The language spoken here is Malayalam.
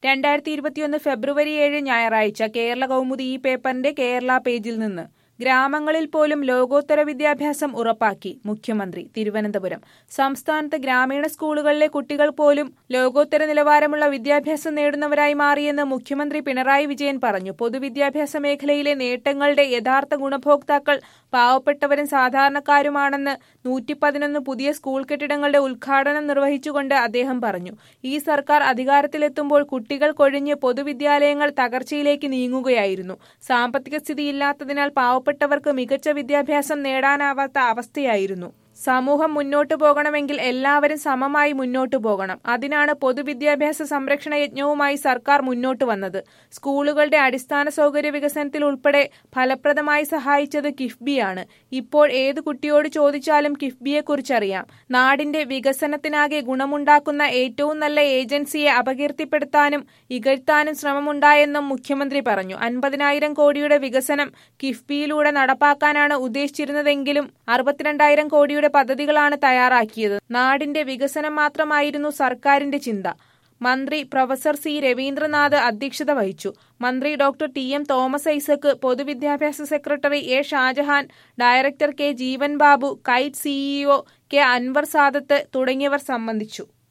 രണ്ടായിരത്തി ഇരുപത്തിയൊന്ന് ഫെബ്രുവരി ഏഴ് ഞായറാഴ്ച കേരള കൗമുദി ഈ പേപ്പറിന്റെ കേരള പേജിൽ നിന്ന് ഗ്രാമങ്ങളിൽ പോലും ലോകോത്തര വിദ്യാഭ്യാസം ഉറപ്പാക്കി മുഖ്യമന്ത്രി തിരുവനന്തപുരം സംസ്ഥാനത്ത് ഗ്രാമീണ സ്കൂളുകളിലെ കുട്ടികൾ പോലും ലോകോത്തര നിലവാരമുള്ള വിദ്യാഭ്യാസം നേടുന്നവരായി മാറിയെന്ന് മുഖ്യമന്ത്രി പിണറായി വിജയൻ പറഞ്ഞു പൊതുവിദ്യാഭ്യാസ മേഖലയിലെ നേട്ടങ്ങളുടെ യഥാർത്ഥ ഗുണഭോക്താക്കൾ പാവപ്പെട്ടവരും സാധാരണക്കാരുമാണെന്ന് നൂറ്റി പതിനൊന്ന് പുതിയ സ്കൂൾ കെട്ടിടങ്ങളുടെ ഉദ്ഘാടനം നിർവഹിച്ചുകൊണ്ട് അദ്ദേഹം പറഞ്ഞു ഈ സർക്കാർ അധികാരത്തിലെത്തുമ്പോൾ കുട്ടികൾ കൊഴിഞ്ഞ് പൊതുവിദ്യാലയങ്ങൾ തകർച്ചയിലേക്ക് നീങ്ങുകയായിരുന്നു സാമ്പത്തിക സ്ഥിതിയില്ലാത്തതിനാൽ പാവപ്പെട്ടവർക്ക് മികച്ച വിദ്യാഭ്യാസം നേടാനാവാത്ത അവസ്ഥയായിരുന്നു സമൂഹം മുന്നോട്ടു പോകണമെങ്കിൽ എല്ലാവരും സമമായി മുന്നോട്ടു പോകണം അതിനാണ് പൊതുവിദ്യാഭ്യാസ സംരക്ഷണ യജ്ഞവുമായി സർക്കാർ മുന്നോട്ട് വന്നത് സ്കൂളുകളുടെ അടിസ്ഥാന സൗകര്യ വികസനത്തിൽ ഉൾപ്പെടെ ഫലപ്രദമായി സഹായിച്ചത് കിഫ്ബിയാണ് ഇപ്പോൾ ഏത് കുട്ടിയോട് ചോദിച്ചാലും കിഫ്ബിയെക്കുറിച്ചറിയാം നാടിന്റെ വികസനത്തിനാകെ ഗുണമുണ്ടാക്കുന്ന ഏറ്റവും നല്ല ഏജൻസിയെ അപകീർത്തിപ്പെടുത്താനും ഇകഴ്ത്താനും ശ്രമമുണ്ടായെന്നും മുഖ്യമന്ത്രി പറഞ്ഞു അൻപതിനായിരം കോടിയുടെ വികസനം കിഫ്ബിയിലൂടെ നടപ്പാക്കാനാണ് ഉദ്ദേശിച്ചിരുന്നതെങ്കിലും അറുപത്തിരണ്ടായിരം കോടിയുടെ പദ്ധതികളാണ് തയ്യാറാക്കിയത് നാടിന്റെ വികസനം മാത്രമായിരുന്നു സർക്കാരിന്റെ ചിന്ത മന്ത്രി പ്രൊഫസർ സി രവീന്ദ്രനാഥ് അധ്യക്ഷത വഹിച്ചു മന്ത്രി doctor T M Thomas Isaac പൊതുവിദ്യാഭ്യാസ secretary A Shajahan director K Jeevan Babu KITE CEO K Anvar Sadath തുടങ്ങിയവർ സംബന്ധിച്ചു